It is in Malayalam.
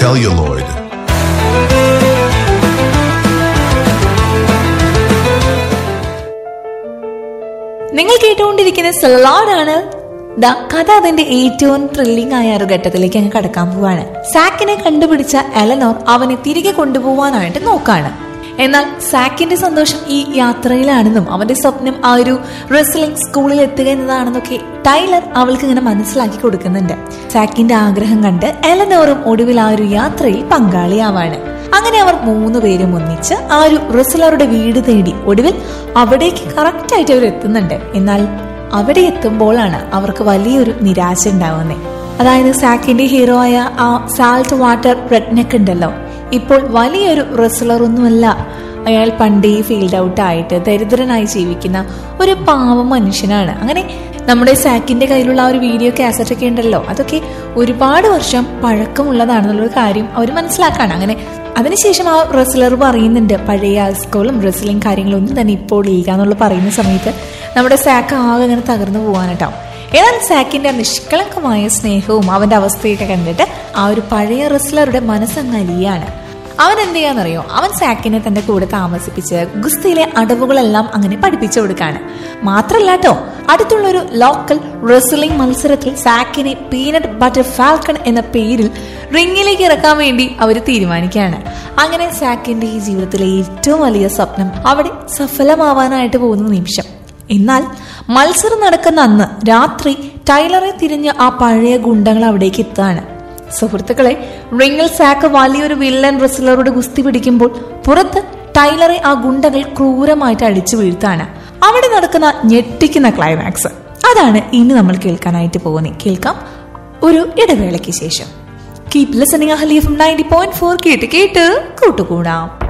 celluloid. നിങ്ങൾ കേട്ടുകൊണ്ടിരിക്കുന്ന സെലാഡാണ് ദാ കഥ അതിന്റെ ഏറ്റവും ത്രില്ലിംഗ് ആയ ഒരു ഘട്ടത്തിലേക്ക് അങ്ങ് കടക്കാൻ പോവാണ് സാക്കിനെ കണ്ടുപിടിച്ച എലനോർ അവനെ തിരികെ കൊണ്ടുപോവാനായിട്ട് നോക്കാണ് എന്നാൽ സാക്കിന്റെ സന്തോഷം ഈ യാത്രയിലാണെന്നും അവന്റെ സ്വപ്നം ആ ഒരു റെസ്ലിംഗ് സ്കൂളിൽ എത്തുക എന്നതാണെന്നൊക്കെ ടൈലർ അവൾക്ക് ഇങ്ങനെ മനസ്സിലാക്കി കൊടുക്കുന്നുണ്ട് സാക്കിന്റെ ആഗ്രഹം കണ്ട് എലനോറും ഒടുവിൽ ആ ഒരു യാത്രയിൽ പങ്കാളിയാവാണ് അങ്ങനെ അവർ മൂന്ന് പേരും ഒന്നിച്ച് ആ ഒരു റെസ്ലറുടെ വീട് തേടി ഒടുവിൽ അവിടേക്ക് കറക്റ്റ് ആയിട്ട് അവർ എത്തുന്നുണ്ട് എന്നാൽ അവിടെ എത്തുമ്പോഴാണ് അവർക്ക് വലിയൊരു നിരാശ ഉണ്ടാവുന്നത് അതായത് സാക്കിന്റെ ഹീറോ ആയ ആ സാൾട്ട് വാട്ടർ റെഡ്നെക്ക് ഉണ്ടല്ലോ ഇപ്പോൾ വലിയൊരു റെസ്ലർ ഒന്നുമല്ല അയാൾ പണ്ടേ ഫീൽഡ് ഔട്ട് ആയിട്ട് ദരിദ്രനായി ജീവിക്കുന്ന ഒരു പാവം മനുഷ്യനാണ് അങ്ങനെ നമ്മുടെ സാക്കിന്റെ കയ്യിലുള്ള ആ ഒരു വീഡിയോ കാസറ്റ് ഒക്കെ ഉണ്ടല്ലോ അതൊക്കെ ഒരുപാട് വർഷം പഴക്കമുള്ളതാണെന്നുള്ള കാര്യം അവർ മനസ്സിലാക്കാണ് അങ്ങനെ അതിനുശേഷം ആ റെസ്ലർ പറയുന്നുണ്ട് പഴയ സ്കൂളും റെസ്ലിംഗ് കാര്യങ്ങളും ഒന്നും തന്നെ ഇപ്പോൾ ഇല്ല എന്നുള്ള പറയുന്ന സമയത്ത് നമ്മുടെ സാക്ക് ആകെ അങ്ങനെ തകർന്നു പോകാനട്ടോ എന്നാൽ സാക്കിന്റെ ആ നിഷ്കളങ്കമായ സ്നേഹവും അവന്റെ അവസ്ഥയൊക്കെ കണ്ടിട്ട് ആ ഒരു പഴയ റെസ്ലറുടെ മനസ്സങ്ങ് അലിയാണ് അവൻ എന്ത് ചെയ്യാന്നറിയോ അവൻ സാക്കിനെ തന്റെ കൂടെ താമസിപ്പിച്ച് ഗുസ്തിയിലെ അടവുകളെല്ലാം അങ്ങനെ പഠിപ്പിച്ചു കൊടുക്കാണ് മാത്രല്ല കേട്ടോ അടുത്തുള്ള ഒരു ലോക്കൽ റെസ്ലിംഗ് മത്സരത്തിൽ സാക്കിനെ പീനട്ട് ബട്ടർ ഫാൽക്കൺ എന്ന പേരിൽ റിങ്ങിലേക്ക് ഇറക്കാൻ വേണ്ടി അവർ തീരുമാനിക്കുകയാണ് അങ്ങനെ സാക്കിന്റെ ഈ ജീവിതത്തിലെ ഏറ്റവും വലിയ സ്വപ്നം അവിടെ സഫലമാവാനായിട്ട് പോകുന്ന നിമിഷം എന്നാൽ മത്സരം നടക്കുന്ന അന്ന് രാത്രി ടൈലറെ തിരിഞ്ഞ് ആ പഴയ ഗുണ്ടകൾ അവിടേക്ക് എത്തുകയാണ് സുഹൃത്തുക്കളെ റിംഗിൽ സാക്ക് വലിയൊരു വില്ലൻ റെസ്ലറോട് ഗുസ്തി പിടിക്കുമ്പോൾ പുറത്ത് ടൈലറെ ആ ഗുണ്ടകൾ ക്രൂരമായിട്ട് അടിച്ചു വീഴ്ത്താണ് അവിടെ നടക്കുന്ന ഞെട്ടിക്കുന്ന ക്ലൈമാക്സ് അതാണ് ഇനി നമ്മൾ കേൾക്കാനായിട്ട് പോകുന്നത് കേൾക്കാം ഒരു ഇടവേളയ്ക്ക് ശേഷം കീപ് ലിസണിംഗ് ഹലീഫ് നയൻറ്റി പോയിന്റ് ഫോർ കേട്ട് കേട്ട് കൂട്ടുകൂടാം